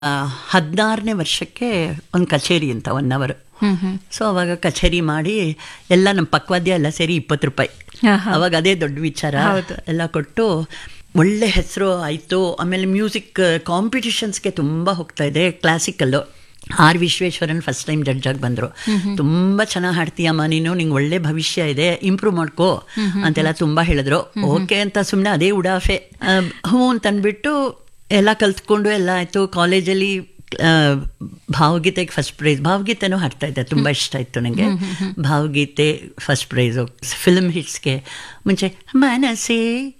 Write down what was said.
ಹದಿನಾರನೇ ವರ್ಷಕ್ಕೆ ಒಂದು ಕಚೇರಿ ಅಂತ ಒನ್ ಅವರ್ ಸೊ ಅವಾಗ ಕಚೇರಿ ಮಾಡಿ ಎಲ್ಲ ನಮ್ಮ ಪಕ್ವಾದ್ಯ ಎಲ್ಲ ಸೇರಿ ಇಪ್ಪತ್ತು ರೂಪಾಯಿ ಅವಾಗ ಅದೇ ದೊಡ್ಡ ವಿಚಾರ ಎಲ್ಲ ಕೊಟ್ಟು ಒಳ್ಳೆ ಹೆಸರು ಆಯಿತು ಆಮೇಲೆ ಮ್ಯೂಸಿಕ್ ಕಾಂಪಿಟಿಷನ್ಸ್ಗೆ ತುಂಬ ಹೋಗ್ತಾ ಇದೆ classical R Vishweshwaran first time judge ಆಗಿ ಬಂದರು ತುಂಬ ಚೆನ್ನಾಗಿ ಹಾಡ್ತೀಯಮ್ಮ ನೀನು ನಿಂಗೆ ಒಳ್ಳೆ ಭವಿಷ್ಯ ಇದೆ ಇಂಪ್ರೂವ್ ಮಾಡ್ಕೋ ಅಂತೆಲ್ಲ ತುಂಬ ಹೇಳಿದ್ರು ಓಕೆ ಅಂತ ಸುಮ್ಮನೆ ಅದೇ ಉಡಾಫೆ ಆ, ಹ್ಞೂ ಅಂತ ಅಂದ್ಬಿಟ್ಟು ಎಲ್ಲ ಕಲ್ತ್ಕೊಂಡು ಎಲ್ಲ ಆಯಿತು ಕಾಲೇಜಲ್ಲಿ ಭಾವಗೀತೆಗೆ ಫಸ್ಟ್ ಪ್ರೈಸ್ ಭಾವಗೀತೆನೂ ಹಾಡ್ತಾ ಇದ್ದೆ ತುಂಬ ಇಷ್ಟ ಇತ್ತು ನನಗೆ ಭಾವಗೀತೆ ಫಸ್ಟ್ ಪ್ರೈಸು ಫಿಲ್ಮ್ ಹಿಟ್ಸ್ಗೆ ಮುಂಚೆ ಮನಸ್ಸೇ